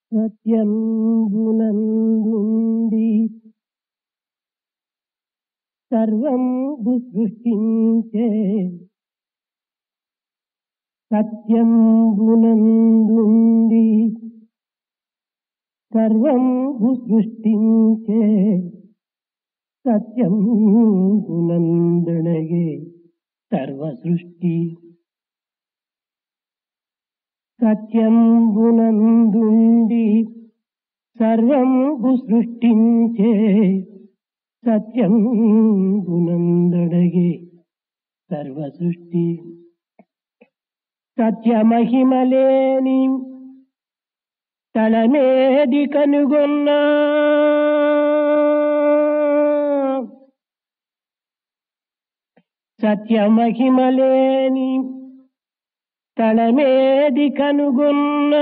సత్యంబునందుండి సర్వంబు సృష్టించే సత్యంబునందుండి సర్వంబు సృష్టించే సత్యంబునందనగే సర్వ సృష్టి సత్యంబునందుండి సర్వంబు సృష్టించే సత్యంబునందడగే సర్వ సృష్టి సత్యమహిమలేని తలమేది కనుగొన్నా సత్యమహిమలేని తలమేది కనుగొన్నా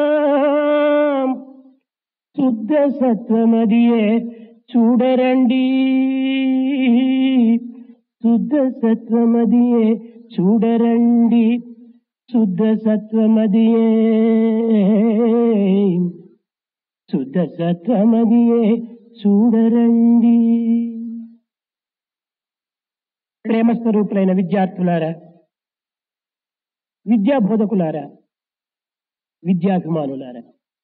శుద్ధ సత్వమదియే చూడరండి శుద్ధ సత్వమదియే చూడరండి శుద్ధ సత్వమదియే శుద్ధ సత్వమదియే చూడరండి ప్రేమ స్వరూపులైన విద్యార్థులారా విద్యా బోధకులారా విద్యాభిమానులారా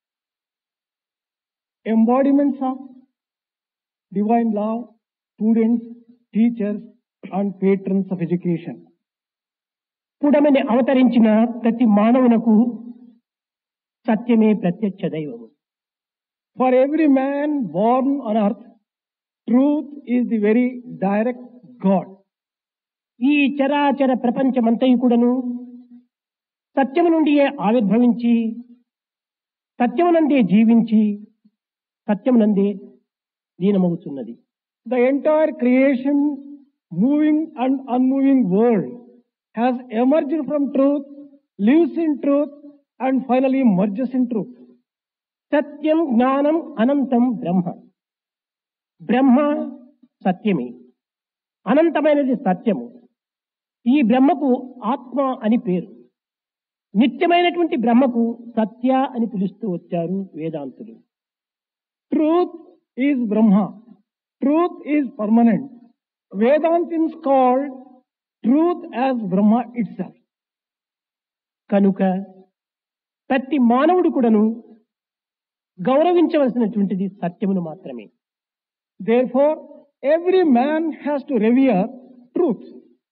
embodiments of divine love, students, teachers, and patrons of education. పుడమని అవతరించిన ప్రతి మానవునకు సత్యమే ప్రత్యక్ష దైవము For every man born on earth, truth is the very direct God. ఈ చరాచర ప్రపంచమంతయు కూడాను సత్యము నుండియే ఆవిర్భవించి సత్యమునందే జీవించి సత్యమునందే లీనమవుతున్నది The entire creation, moving and unmoving world, has emerged from truth, lives in truth, and finally merges in truth. సత్యం జ్ఞానం అనంతం బ్రహ్మ బ్రహ్మ సత్యమే అనంతమైనది సత్యము ఈ బ్రహ్మకు ఆత్మ అని పేరు నిత్యమైనటువంటి బ్రహ్మకు సత్య అని పిలుస్తూ వచ్చారు వేదాంతులు Truth is Brahma. Truth is permanent. Vedantins called truth as Brahma itself. కనుక ప్రతి మానవుడు కూడాను గౌరవించవలసినటువంటిది సత్యమును మాత్రమే Therefore, every man has to revere truth.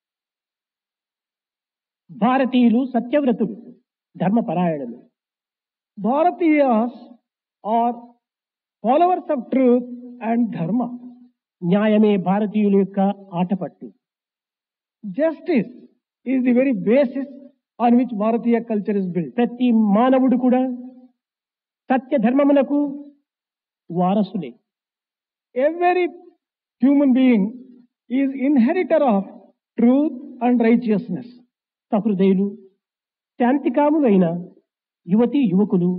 భారతీయులు సత్యవ్రతులు ధర్మపరాయణులు Bharatiyas are followers of truth and dharma. న్యాయమే భారతీయుల యొక్క ఆటపట్టు Justice is the very basis on which Bharatiya culture is built. ప్రతి మానవుడు కూడా సత్య ధర్మములకు వారసులే Every human being is inheritor of truth and righteousness. సహృదయులు శాంతికాములైన యువతి యువకులు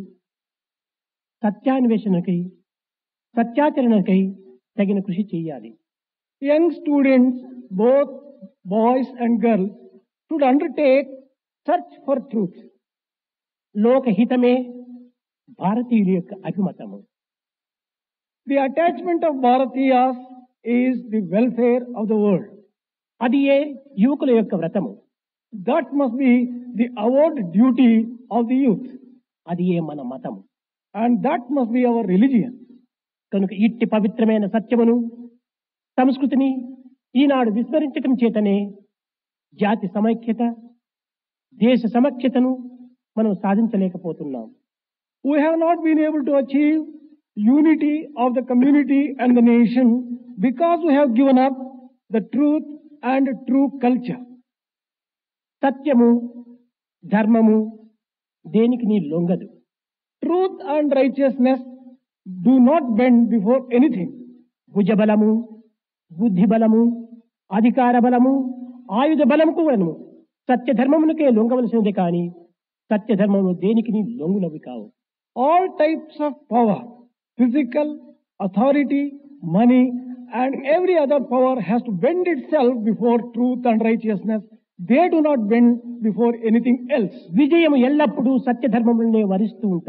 సత్యాన్వేషణకై సత్యాచరణకై తగిన కృషి చేయాలి Young students, both boys and girls, should undertake search for truth. లోకహితమే భారతీయుల యొక్క అభిమతము The attachment of Bharatiyas is the welfare of the world. అది ఏ యువకుల యొక్క వ్రతము That must be the avowed duty of the youth. అది ఏ మన మతము And that must be our religion. కనుక ఇట్టి పవిత్రమైన సత్యమును సంస్కృతిని ఈనాడు విస్మరించటం చేతనే జాతి సమైక్యత దేశ సమైక్యతను మనం సాధించలేకపోతున్నాం We have not been able to achieve unity of the community and the nation because we have given up the truth and true culture. సత్యము ధర్మము దేనికి నీ లొంగదు Truth and righteousness do not bend before anything. భుజబలము బుద్ధి బలము అధికార బలము ఆయుధ బలము కూడాను సత్య ధర్మమునకే లొంగవలసినది కానీ సత్య ధర్మము దేనికి నీ లొంగునవి కావు All types of power, physical, authority, money, and every other power has to bend itself before truth and righteousness. They do not bend before anything else. విజయం ఎల్లప్పుడూ సత్య ధర్మములనే వరిస్తూ ఉంటాది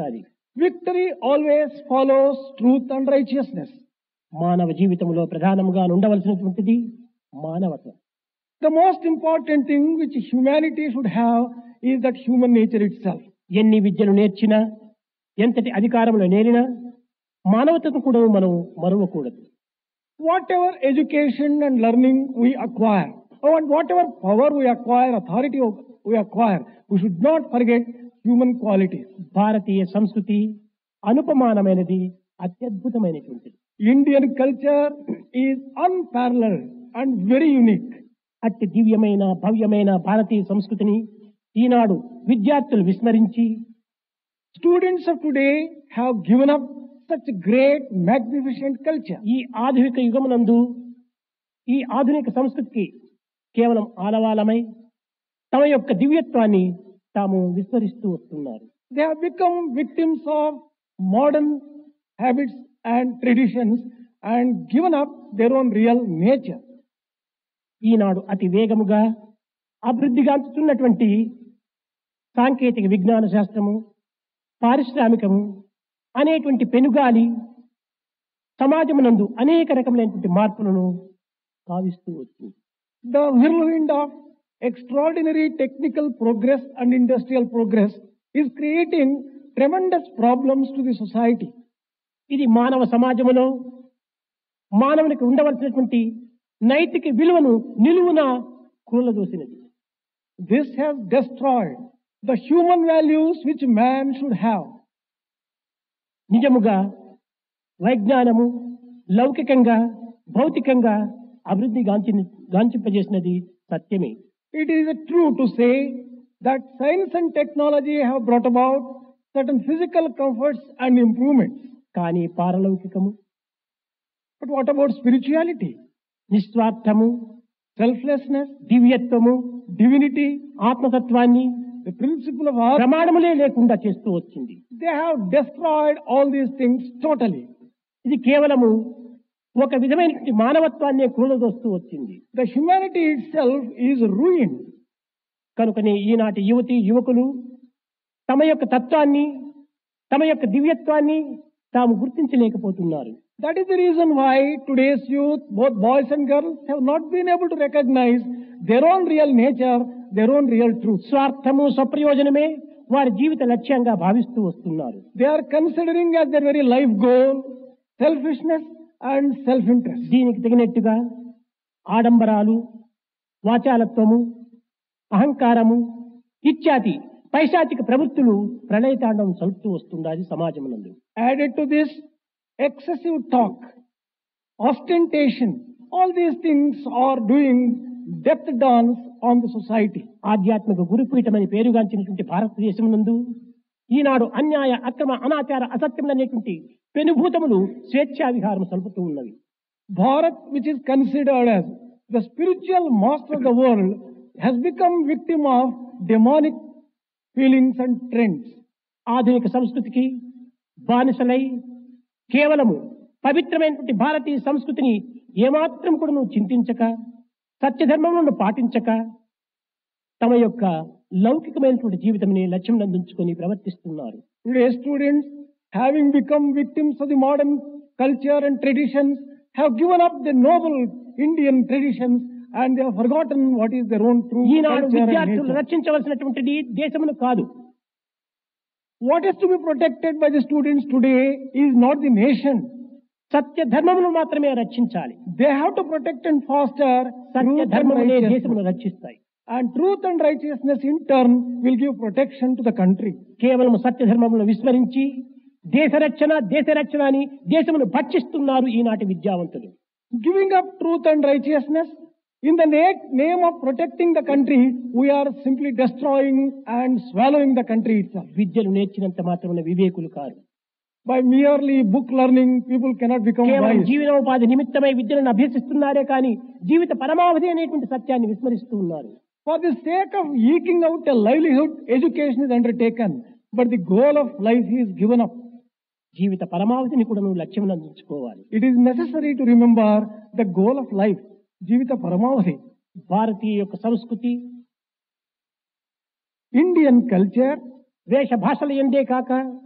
Victory always follows truth and righteousness. మానవ జీవితంలో ప్రధానముగా ఉండవలసినటువంటిది మానవత్వం The most important thing which humanity should have is that human nature itself. ఎన్ని విద్యలు నేర్చినా ఎంతటి అధికారంలో నేరినా మానవతను కూడా మనం మరువకూడదు Whatever education and learning we acquire, or whatever power we acquire, authority we acquire, we should not forget human qualities. భారతీయ సంస్కృతి అనుపమానమైనది అత్యద్భుతమైనటువంటిది Indian culture is unparalleled and very unique. అట్టి దివ్యమైన భవ్యమైన భారతీయ సంస్కృతిని ఈనాడు విద్యార్థులు విస్మరించి Students of today have given up such great, magnificent culture. ఈ ఆధునిక యుగమునందు ఈ ఆధునిక సంస్కృతికి కేవలం ఆలవాలమై తమ యొక్క దివ్యత్వాన్ని తాము విస్మరిస్తూ వస్తున్నారు They have become victims of modern habits and traditions and given up their own real nature. ఈనాడు అతి వేగముగా అభివృద్ధిగాంచుతున్నటువంటి సాంకేతిక విజ్ఞాన శాస్త్రము పారిశ్రామికము అనేటువంటి పెనుగాలి సమాజమునందు అనేక రకములైనటువంటి మార్పులను కావిస్తూ వచ్చింది The whirlwind of extraordinary technical progress and industrial progress is creating tremendous problems to the society. ఇది మానవ సమాజములో మానవునికి ఉండవలసినటువంటి నైతిక విలువను నిలువున కూలదోసినది This has destroyed the human values which man should have. నిజముగా వైజ్ఞానము లౌకికంగా భౌతికంగా అభివృద్ధి గాంచి గాంచింపజేసినది సత్యమే It is true to say that science and technology have brought about certain physical comforts and improvements. కానీ పారలౌకికము But what about spirituality, నిస్వార్థము selflessness, దివ్యత్వము divinity, ఆత్మతత్వాన్ని the principle of art? ప్రమాణములే లేకుండా చేస్తూ వచ్చింది They have destroyed all these things totally. ఇది కేవలము ఒక విధమైనటువంటి మానవత్వాన్నే కూలదోస్తూ వచ్చింది The humanity itself is ruined. కనుకనే ఈనాటి యువతి యువకులు తమ యొక్క తత్వాన్ని తమ యొక్క దివ్యత్వాన్ని తాము గుర్తించలేకపోతున్నారు That is the reason why today's youth, both boys and girls, have not been able to recognize their own real nature, their own real truth. స్వార్థము స్వప్రయోజనమే వారి జీవిత లక్ష్యంగా భావిస్తూ వస్తున్నారు They are considering as their very life goal selfishness and self-interest. దీనికి తగినట్టుగా ఆడంబరాలు వాచాలత్వము అహంకారము ఇత్యాది పైశాచిక ప్రవృత్తులు ప్రళయతాండవం చలుపుతూ వస్తుండాలి సమాజమునందు Added to this, excessive talk, ostentation, all these things are doing death dance on the society. ఆధ్యాత్మిక గురుపీఠమని పేరుగాంచినటువంటి భారతదేశం నందు ఈనాడు అన్యాయ అక్రమ అనాచార అసత్యములనేటువంటి పెనుభూతములు స్వేచ్ఛా విహారం సలుపుతూ ఉన్నవి Bharat, which is considered as the spiritual master of the world, has become victim of demonic feelings and trends. ఆధునిక సంస్కృతికి బానిసలై కేవలము పవిత్రమైనటువంటి భారతీయ సంస్కృతిని ఏమాత్రం కూడా నువ్వు చింతించక సత్యధర్మములను పాటించక తమ యొక్క లౌకికమైనటువంటి జీవితంని లక్ష్యం అందించుకొని ప్రవర్తిస్తున్నారు Today's students, having become victims of the modern culture and traditions, have given up the noble Indian traditions and they have forgotten what is their own true Eenadu culture and విద్యార్థులు nature. రక్షించవలసినటువంటిది దేశమును కాదు What is to be protected by the students today is not the nation. సత్య ధర్మమును మాత్రమే రక్షించాలి They have to protect and foster Satya truth and ధర్మములే righteousness. దేశమును రక్షిస్తాయి And truth and righteousness in turn will give protection to the country. కేవలం సత్య ధర్మములను విస్మరించి దేశ రక్షణ దేశ రక్షణ అని దేశమును భక్షిస్తున్నారు ఈనాటి విద్యావంతులు Giving up truth and righteousness in the na- name of protecting the country, we are simply destroying and swallowing the country itself. విద్యలు నేర్చినంత మాత్రమున వివేకులు కారు By merely book learning, people cannot become కేవలం wise. జీవనోపాధి నిమిత్తమై విద్యలను అభ్యసిస్తున్నారే కానీ జీవిత పరమావధి అనేటువంటి సత్యాన్ని విస్మరిస్తూ ఉన్నారు For the sake of eking out a livelihood, education is undertaken, but the goal of life is given up. జీవిత పరమావధిని కూడా నువ్వు లక్ష్యం అందించుకోవాలి It is necessary to remember the goal of life, Jivita Paramavati. భారతీయ యొక్క సంస్కృతి Indian culture, వేష భాషల ఎందే కాక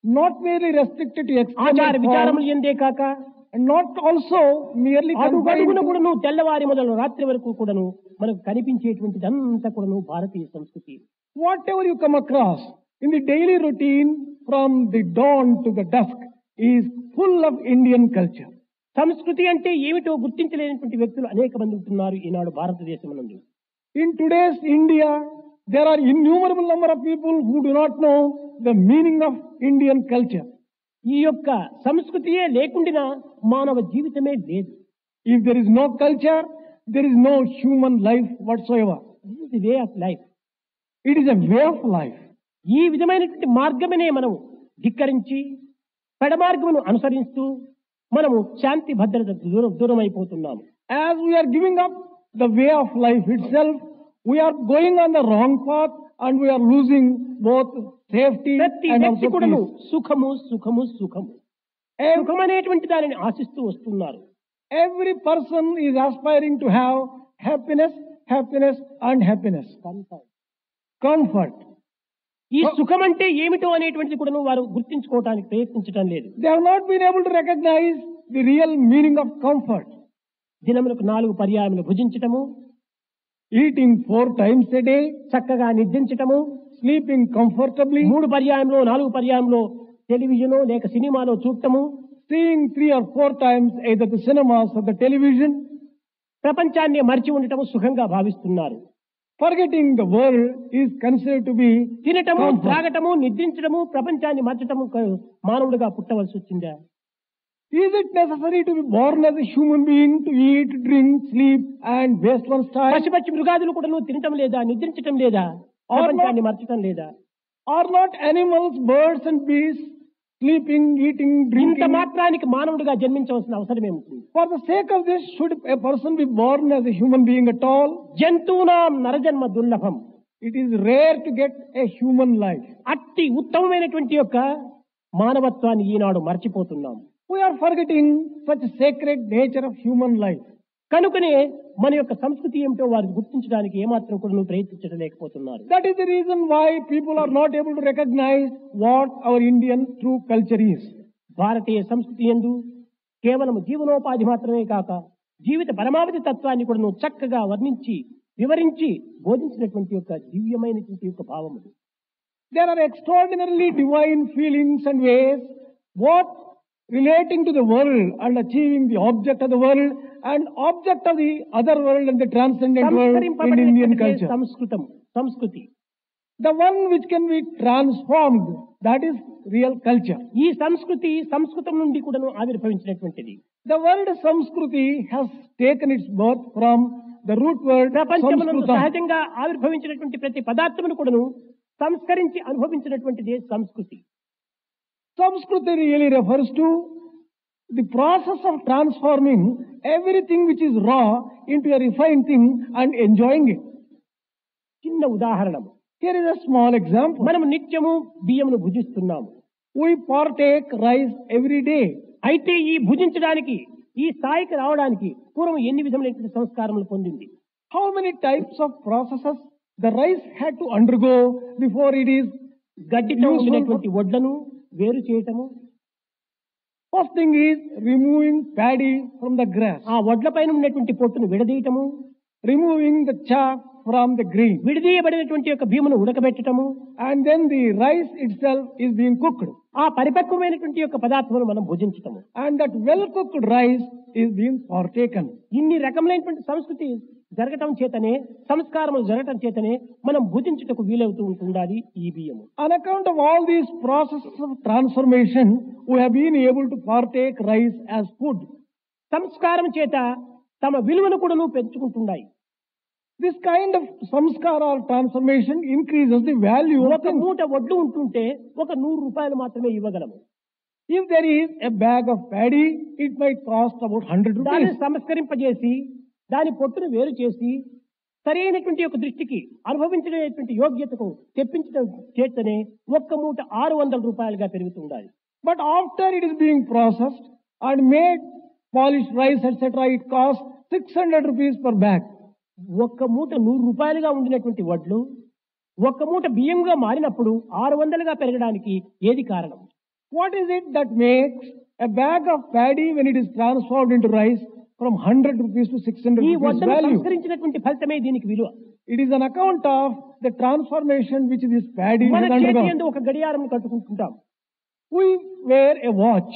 not merely restricted to ఆచార external విచారములు forms, ఎందే కాక and not also merely confined అడుగడుగున to కూడాను తెల్లవారి మొదలు రాత్రి వరకు కూడాను మనకు కనిపించేటువంటిదంతా కూడాను భారతీయ సంస్కృతి whatever you come across in the daily routine from the dawn to the dusk is full of Indian culture. సంస్కృతి అంటే ఏమిటో గుర్తించలేనటువంటి వ్యక్తులు అనేక మంది ఉంటున్నారు ఈనాడు భారతదేశం నందు In today's India, there are innumerable number of people who do not know the meaning of Indian culture. ఈ యొక్క సంస్కృతియే లేకుండా మానవ జీవితమే లేదు If there is no culture, there is no human life whatsoever. This is way of life It is a way of life. ఈ విధమైనటువంటి మార్గమనే మనం ధిక్కరించి పెడమార్గమును అనుసరిస్తూ మనము శాంతి భద్రత దూరం దూరం అయిపోతున్నాము As we are giving up the way of life itself, we are going on the wrong path and we are losing both safety ప్రతి and వ్యక్తి also కూడాను peace. సుఖము సుఖము సుఖము Ev- సుఖం అనేటువంటి దానిని ఆశిస్తూ వస్తున్నారు Every person is aspiring to have happiness, happiness and happiness. Comfort. ఈ సుఖం అంటే ఏమిటో అనేటువంటిది కూడా వారు గుర్తించుకోవడానికి ప్రయత్నించడం లేదు They have not been able to recognize the real meaning of comfort. దినములకు నాలుగు పర్యాయములు భుజించటము Eating four times a day, చక్కగా నిద్రించటము sleeping comfortably, మూడు పర్యాయంలో నాలుగు పర్యాయంలో టెలివిజన్ లేక సినిమాలో చూడటము seeing three or four times either the cinemas or the television, ప్రపంచాన్ని మరిచి ఉండటము సుఖంగా భావిస్తున్నారు forgetting the world is considered to be తినటము comfort. త్రాగటము నిద్రించడము ప్రపంచాన్ని మర్చటము క- మానవుడిగా పుట్టవలసి వచ్చిందా Is it necessary to be born as a human being to eat, drink, sleep and waste one's time? పశు పక్షి మృగాదులు కూడా తినటం లేదా నిద్రించటం లేదా ప్రపంచాన్ని మర్చటం లేదా Are not animals, birds and beasts sleeping, eating, ఇంత drinking? మాత్రానికి మానవుడిగా జన్మించవలసిన అవసరం ఏముంటుంది For the sake of this, should a person be born as a human being at all? జంతువునాం నరజన్మ దుర్లభం It is rare to get a human life. అట్టి ఉత్తమమైనటువంటి యొక్క మానవత్వాన్ని ఈనాడు మర్చిపోతున్నాం We are forgetting such sacred nature of human life. కనుకనే మన యొక్క సంస్కృతి ఏమిటో వారు గుర్తించడానికి ఏమాత్రం కూడా నువ్వు ప్రయత్నించడం లేకపోతున్నారు That is the reason why people are not able to recognize what our Indian true culture is. భారతీయ సంస్కృతి ఎందు కేవలం జీవనోపాధి మాత్రమే కాక జీవిత పరమావధి తత్వాన్ని కూడా నువ్వు చక్కగా వర్ణించి వివరించి బోధించినటువంటి యొక్క దివ్యమైనటువంటి యొక్క భావము There are extraordinarily divine feelings and ways, what relating to the world and achieving the object of the world and object of the other world and the transcendent world in Indian సంస్కరింపబడినటువంటి culture. సంస్కృతం సంస్కృతి The one which can be transformed, that is real culture. ఈ సంస్కృతి సంస్కృతం నుండి కూడాను ఆవిర్భవించినటువంటిది The word Samskruti has taken its birth from the root word ప్రపంచమునందు Samskrutam. సహజంగా ఆవిర్భవించినటువంటి ప్రతి పదార్థమును కూడాను సంస్కరించి అనుభవించినటువంటిదే సంస్కృతి Samskruti really refers to the process of transforming everything which is raw into a refined thing and enjoying it. చిన్న ఉదాహరణము Here is a small example. మనం నిత్యము బియ్యమును భుజిస్తున్నాము We partake rice every day. అయితే ఈ భుజించడానికి ఈ స్థాయికి రావడానికి పూర్వం ఎన్ని విధములైన సంస్కారములు పొందింది How many types of processes the rice had to undergo before it is గడ్డితో Useful ఉండినటువంటి వడ్లను వేరు చేయటము First thing is removing paddy from the grass, ఆ వడ్ల పైన ఉన్నటువంటి పొట్టును విడదీయటము removing the chaff from the grain, విడదీయబడినటువంటి యొక్క భీమును ఉడకబెట్టటము and then the rice itself is being cooked. ఆ పరిపక్వమైనటువంటి యొక్క పదార్థమును మనం భుజించటము And that well cooked rice is being partaken. ఇన్ని రకములైనటువంటి సంస్కృతి జరగటం చేతనే సంస్కారములు జరగటం చేతనే మనం భుజించుటకు వీలవుతూ ఉంటుండాలి ఈ బియ్యము On account of all these processes of transformation, we have been able to partake rice as food. సంస్కారం చేత తమ విలువను కూడాను పెంచుకుంటున్నాయి This kind of samskara or transformation increases the value of ఒక things. మూట వడ్లు ఉంటుంటే ఒక నూరు రూపాయలు మాత్రమే ఇవ్వగలము If there is a bag of paddy, it might cost about 100 దాన్ని rupees. సంస్కరింపజేసి దాని పొట్టును వేరు చేసి సరైనటువంటి యొక్క దృష్టికి అనుభవించలేటువంటి యోగ్యతకు తెప్పించడం చేతనే ఒక్క మూట ఆరు వందల రూపాయలుగా పెరుగుతుండాలి But after it is being processed and made polished rice, etc., it costs 600 rupees per bag. ఒక్క మూట నూరు రూపాయలుగా ఉండినటువంటి వడ్లు ఒక్క మూట బియ్యంగా మారినప్పుడు ఆరు వందలుగా పెరగడానికి ఏది కారణం What is it that makes a bag of paddy when it is transformed into rice from 100 rupees to 600 ఈ rupees వడ్డను value? సంస్కరించినటువంటి ఫలితమే దీనికి విలువ It is an account of the transformation which this paddy మన has చేతి undergone. ఎందు ఒక గడియారం కట్టుకుంటుంటాం We wear a watch.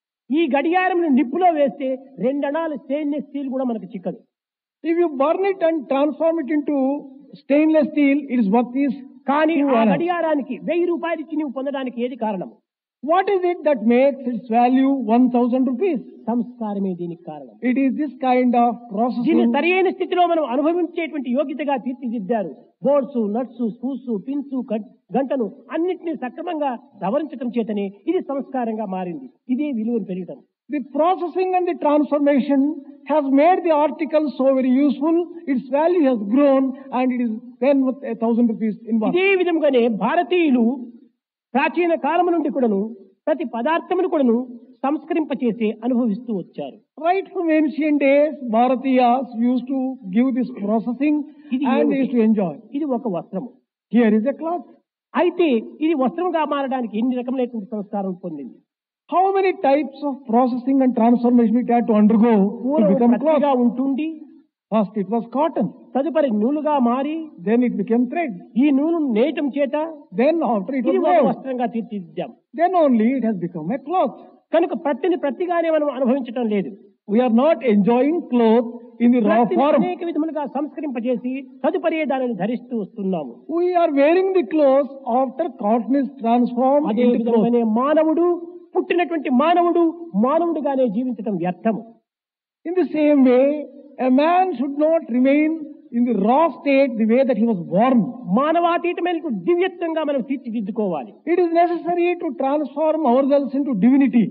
ఈ గడియారం నిప్పులో వేస్తే రెండణాలు స్టెయిన్లెస్ స్టీల్ కూడా మనకు చిక్కదు If you burn it and transform it into stainless steel, it is worth is కానీ two ఆ annas. గడియారానికి వెయ్యి రూపాయలు ఇచ్చి నువ్వు పొందడానికి ఏది కారణం What is it that makes its value 1000 rupees? సంస్కారమే దీనికి కారణం It is this kind of దీన్ని processing. సరైన స్థితిలో మనం అనుభవించేటువంటి యోగ్యతగా తీర్చిదిద్దారు బోర్డ్స్ నట్స్ స్క్రూస్ పిన్స్ గంటను అన్నిటినీ సక్రమంగా సవరించడం చేతనే ఇది సంస్కారంగా మారింది ఇదే విలువను పెరగటం The processing and the transformation has made the article so very useful. Its value has grown and it is then worth a thousand rupees in worth. ఇదే విధంగానే భారతీయులు ప్రాచీన కాలం నుండి కూడాను ప్రతి పదార్థమును కూడాను సంస్కరింపచేసి అనుభవిస్తూ వచ్చారు Right from ancient days, Bharatiyas used to give this processing ఇది and ఏమిటి? they used to enjoy. ఇది ఒక వస్త్రము Here is a cloth. అయితే ఇది వస్త్రంగా మారడానికి ఎన్ని రకములైనటువంటి సంస్కారం పొందింది How many types of processing and transformation it had to undergo to పూర్వం become ప్రతిగా cloth? ఉంటుండి First it was cotton, తదుపరి నూలుగా మారి then it became thread, ఈ నూలు నేయటం చేత then after it ఇది was ఒక wove, వస్త్రంగా తీర్చిదిద్దాం then only it has become a cloth. కనుక ప్రతిని ప్రతిగానే మనం అనుభవించటం లేదు We are not enjoying cloth in the raw ప్రతిని form. అనేక విధములుగా సంస్కరింపజేసి తదుపరి దానిని ధరిస్తూ వస్తున్నాము We are wearing the clothes after cotton is transformed అదే into clothes. విధంగానే మానవుడు పుట్టినటువంటి మానవుడు మానవుడిగానే జీవించటం వ్యర్థము In the same way, a man should not remain in the raw state the way that he was born. మానవాతీతమైనటువంటి దివ్యత్వంగా మనం తీర్చిదిద్దుకోవాలి It is necessary to transform ourselves into divinity.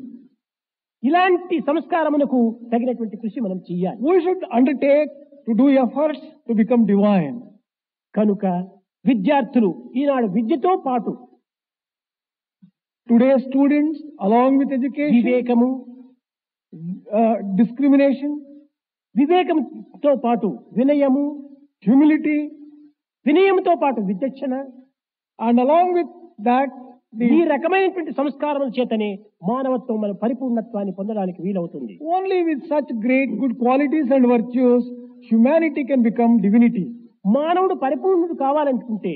ఇలాంటి సంస్కారమునకు తగినటువంటి కృషి మనం చెయ్యాలి We should undertake to do efforts to become divine. కనుక విద్యార్థులు ఈనాడు విద్యతో పాటు Today's students, along with education, వివేకము uh, discrimination, వివేకంతో పాటు వినయము humility, వినయంతో పాటు విచక్షణ and along with that, ఈ the రకమైనటువంటి సంస్కారముల చేతనే మానవత్వం మన పరిపూర్ణత్వాన్ని పొందడానికి వీలవుతుంది only with such great good qualities and virtues, humanity can become divinity. మానవుడు పరిపూర్ణుడు కావాలనుకుంటే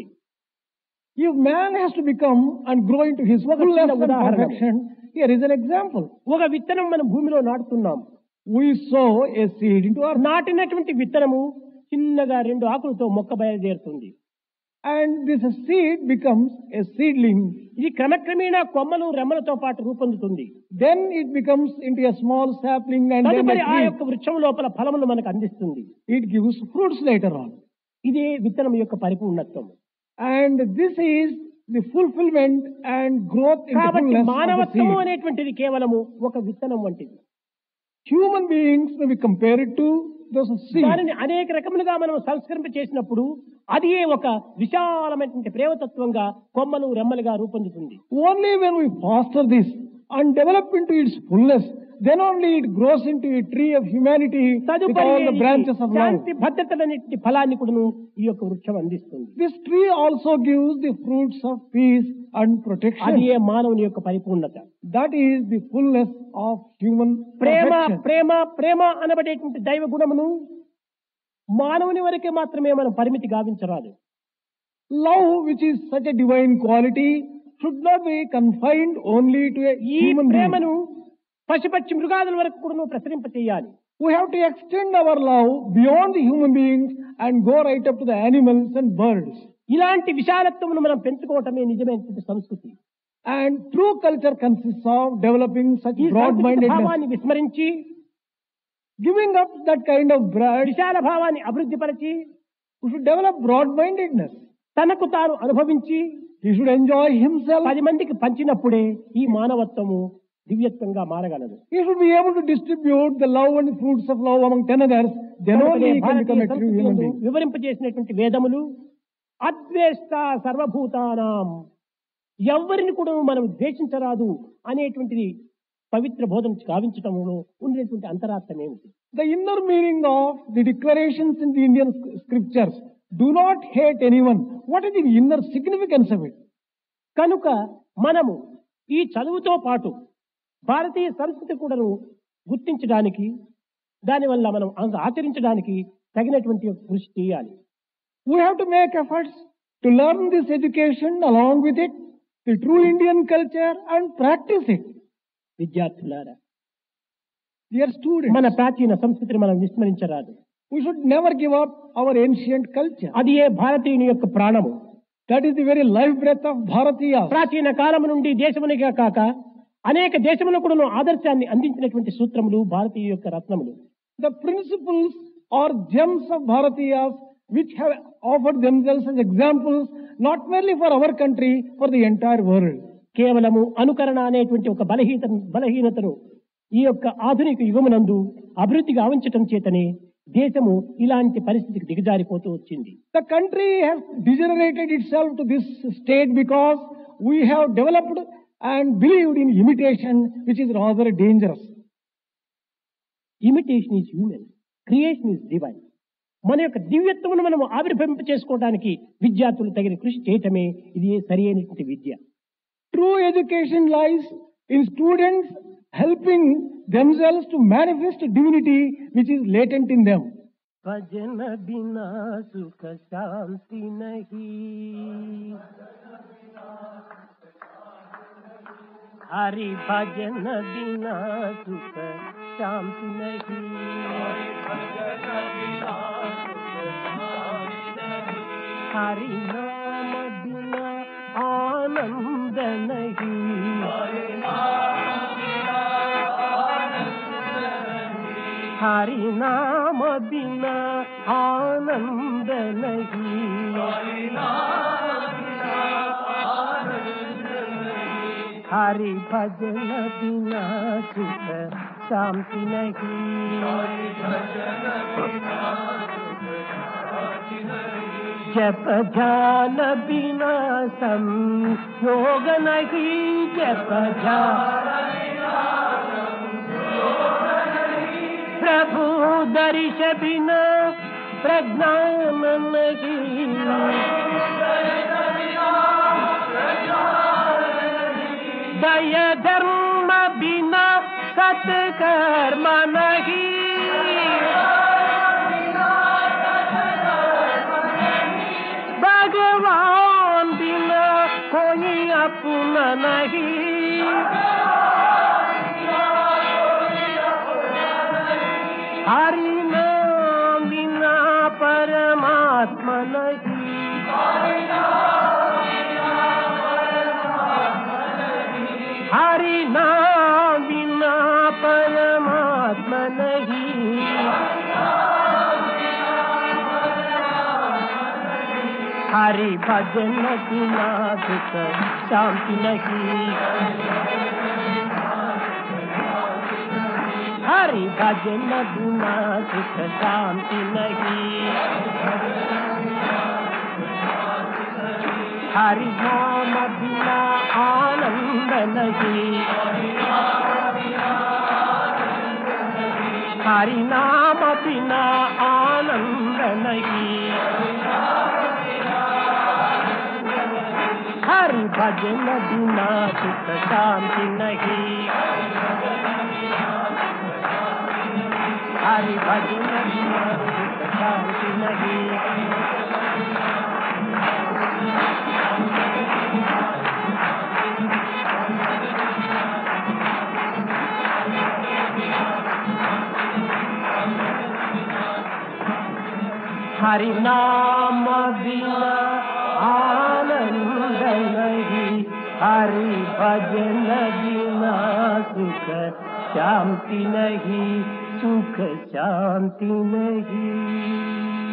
If man has to become and grow into his ఒక fullness చిన్న and ఉదాహరణ. perfection, here is an example. ఒక విత్తనం మనం భూమిలో నాటుతున్నాం We sow a seed into earth, నాటినటువంటి విత్తనము చిన్నగా రెండు ఆకులతో మొక్క బయలుదేరుతుంది and this seed becomes a seedling. ఇది క్రమక్రమేణా కొమ్మలు రెమ్మలతో పాటు రూపొందుతుంది Then it becomes into a small sapling and then తదుపరి a ఆ tree. యొక్క వృక్షం లోపల ఫలములు మనకు అందిస్తుంది It gives fruits later on. ఇదే విత్తనం యొక్క పరిపూర్ణత్వం And this is the fulfillment and growth in the కాబట్టి fullness of the మానవత్వము seed. అనేటువంటిది కేవలము ఒక విత్తనం వంటిది Human beings may be compared to those seeds. దానిని అనేక రకములుగా మనం సంస్కరింప చేసినప్పుడు అది ఒక విశాలమైనటువంటి ప్రేమతత్వంగా కొమ్మలు రెమ్మలుగా రూపొందుతుంది Only when we foster this and develop into its fullness, then only it grows into a tree of humanity with తదుపరి all the branches of love. శాంతి భద్రతలన్నింటి ఫలాన్ని కూడాను ఈ యొక్క వృక్షం అందిస్తుంది This tree also gives the fruits of peace and అది protection. ఏ మానవుని యొక్క పరిపూర్ణత That is the fullness of human Prema perfection. ప్రేమ ప్రేమ అనబడేటువంటి దైవ గుణమును మానవుని వరకే మాత్రమే మనం పరిమితి గావించరాదు Love, which is such a divine quality, should not be confined only to a ఈ human being. ప్రేమను పశుపక్షి మృగాదుల వరకు కూడా ప్రసరింప చేయాలి We have to extend our love beyond the human beings and go right up to the animals and birds. ఇలాంటి విశాలత్వమును మనం పెంచుకోవటమే నిజమైనటువంటి సంస్కృతి And true culture consists of developing such ఈ సంస్కృతి broad-mindedness, భావాన్ని విస్మరించి giving up that kind of broad. విశాల భావాన్ని అభివృద్ధి పరిచి We should develop broad-mindedness. తనకు తాను అనుభవించి He should enjoy himself. పది మందికి పంచినప్పుడే ఈ మానవత్వము దివ్యత్వంగా మారగలదు He should be able to distribute the love and the fruits of love among ten others. Then only he can become a true human being. వివరింపజేసినటువంటి వేదములు అద్వేష్ట సర్వభూతానాం ఎవరిని కూడా మనం ద్వేషించరాదు అనేటువంటిది పవిత్ర బోధన గావించటంలో ఉండేటువంటి అంతరార్థం ఏమిటి The inner meaning of the declarations in the Indian sc- scriptures do not hate anyone. What is the inner significance of it? కనుక మనము ఈ చదువుతో పాటు భారతీయ సంస్కృతి కూడాను గుర్తించడానికి దానివల్ల మనం అంత ఆచరించడానికి తగినటువంటి కృషి చేయాలి We have to make efforts to learn this education along with it, the true Indian culture and practice it. విద్యార్థులారా Dear students, మన ప్రాచీన సంస్కృతిని మనం విస్మరించరాదు we should never give up our ancient culture. అది ఏ భారతీయుని యొక్క ప్రాణము That is the very life breath of Bharatiya. ప్రాచీన కాలము నుండి దేశమునిగా కాక అనేక దేశములకు కూడాను ఆదర్శాన్ని అందించినటువంటి సూత్రములు భారతీయ యొక్క రత్నములు The principles or gems of Bharatiyas which have offered themselves as examples not merely for our country, for the entire world. కేవలము అనుకరణ అనేటువంటి ఒక బలహీన బలహీనతను ఈ యొక్క ఆధునిక యుగమునందు అభివృద్ధి గావించటం చేతనే దేశము ఇలాంటి పరిస్థితికి దిగజారిపోతూ వచ్చింది The country has degenerated itself to this state because we have developed and believed in imitation, which is rather dangerous. Imitation is human creation is divine మన యొక్క దివ్యత్వమును మనం ఆవిర్భవింప చేసుకోవడానికి విద్యార్థులు తగిన కృషి చేయటమే ఇది సరి అయినటువంటి విద్య True education lies in students helping themselves to manifest divinity which is latent in them. భజన బినా సుఖ శాంతి నహి హరి భజన బినా సుఖ శాంతి నహి హరి నామ బినా ఆనంద నహి हरि नाम बिना आनंद नहीं हरि भजन बिना सुख शांति नहीं जप ध्यान बिना संयोग नहीं जप ध्यान प्रभु दर्श बिना प्रज्ञान नहीं दय धर्म बिना सत्कर्म नहीं भगवान बिना कोई अपना नहीं हरि नाम बिना परमात्मा नहीं हरि नाम बिना परमात्मा नहीं हरि भजन बिना सुख शांति नहीं हरि भजन बिना सुख शांति नहीं हरि नाम बिना आनंद नहीं हरि नाम बिना आनंद नहीं हरि भजन बिना सुख शांति नहीं हरि भजन बिना सुख शांति नहीं हरि नाम बिना आनंद नहीं हरि भजन बिना सुख शांति नहीं सुख शांति नहीं